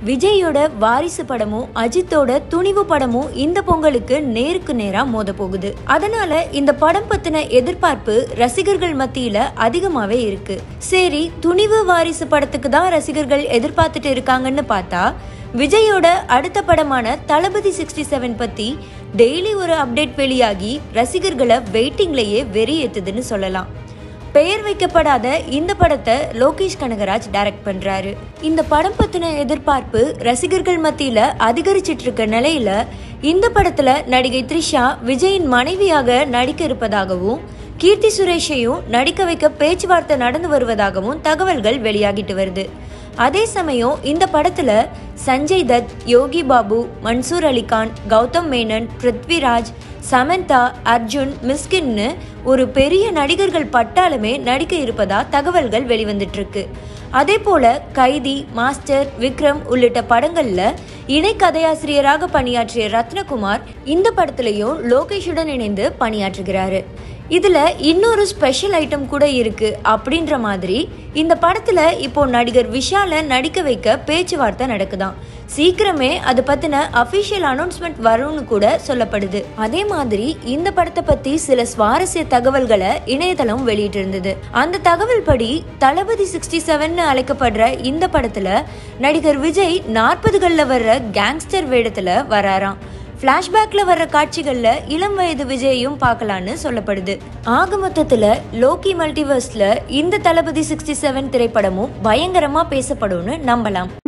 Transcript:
விஜயோட வாரிசு படமும் அஜித்தோட துணிவு படமும் இந்த பொங்கலுக்கு நேருக்கு நேரா மோத போகுது அதனால இந்த படம் பத்தின எதிர்பார்ப்பு ரசிகர்கள் மத்தியில அதிகமாவே இருக்கு சரி துணிவு வாரிசு படத்துக்கு தான் ரசிகர்கள் எதிர்பார்த்துட்டு இருக்காங்கன்னு பார்த்தா விஜயோட அடுத்த படமான தளபதி சிக்ஸ்டி செவன் பத்தி டெய்லி ஒரு அப்டேட் வெளியாகி ரசிகர்களை வெயிட்டிங்லயே வெறியேத்துதுன்னு சொல்லலாம் பெயர் வைக்கப்படாத இந்த படத்தை லோகேஷ் கனகராஜ் டைரக்ட் பண்றாரு இந்த படம் பத்தின எதிர்பார்ப்பு ரசிகர்கள் மத்தியில அதிகரிச்சிட்டு இருக்க நிலையில இந்த படத்துல நடிகை த்ரிஷா விஜயின் மனைவியாக நடிக்க இருப்பதாகவும் கீர்த்தி சுரேஷையும் நடிக்க வைக்க பேச்சுவார்த்தை நடந்து வருவதாகவும் தகவல்கள் வெளியாகிட்டு வருது அதே சமயம் இந்த படத்துல சஞ்சய் தத் யோகி பாபு மன்சூர் அலிகான் கௌதம் மேனன் பிருத்விராஜ் சமந்தா அர்ஜுன் மிஸ்கின்னு ஒரு பெரிய நடிகர்கள் பட்டாலுமே நடிக்க இருப்பதா தகவல்கள் வெளிவந்துட்டு இருக்கு அதே போல கைதி மாஸ்டர் விக்ரம் உள்ளிட்ட படங்கள்ல இணை கதையாசிரியராக பணியாற்றிய ரத்னகுமார் இந்த படத்துலயும் லோகேஷுடன் இணைந்து பணியாற்றுகிறாரு இதுல இன்னொரு ஸ்பெஷல் ஐட்டம் கூட இருக்கு அப்படின்ற மாதிரி இந்த படத்துல இப்போ நடிகர் விஷால நடிக்க வைக்க பேச்சுவார்த்தை நடக்குதாம் சீக்கிரமே அது பத்தின அபிஷியல் அனௌன்ஸ்மெண்ட் வரும்னு கூட சொல்லப்படுது அதே மாதிரி இந்த படத்தை பத்தி சில சுவாரஸ்ய தகவல்களை இணையதளம் வெளியிட்டு இருந்தது அந்த தகவல் படி தளபதி சிக்ஸ்டி செவன் அழைக்கப்படுற இந்த படத்துல நடிகர் விஜய் நாற்பதுகளில் வர்ற கேங்ஸ்டர் வேடத்துல வராராம் ஃப்ளாஷ்பேக்ல வர்ற காட்சிகள்ல இளம் வயது விஜயையும் பார்க்கலான்னு சொல்லப்படுது ஆக மொத்தத்துல லோக்கி மல்டிவர்ஸ்ல இந்த தளபதி சிக்ஸ்டி செவன் திரைப்படமும் பயங்கரமா பேசப்படும்னு நம்பலாம்